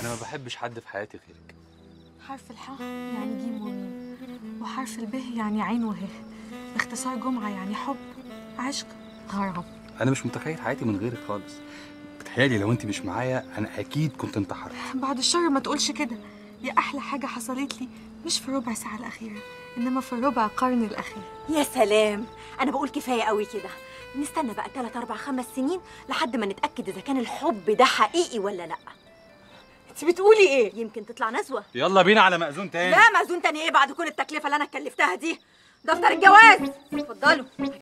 انا ما بحبش حد في حياتي غيرك حرف الحاء يعني جيم وميم وحرف الب يعني عين وه باختصار جمعة يعني حب عشق غرام انا مش متخيل حياتي من غيرك خالص بتهيالي لو انت مش معايا انا اكيد كنت انتحرت بعد الشر ما تقولش كده يا أحلى حاجة حصلت لي مش في ربع ساعة الأخيرة إنما في ربع قرن الأخير يا سلام انا بقول كفايه قوي كده نستنى بقى 3 4 5 سنين لحد ما نتاكد اذا كان الحب ده حقيقي ولا لا انت بتقولي ايه يمكن تطلع نزوه يلا بينا على مأذون تاني لا مأذون تاني ايه بعد كل التكلفه اللي انا اتكلفتها دي دفتر الجواز اتفضلوا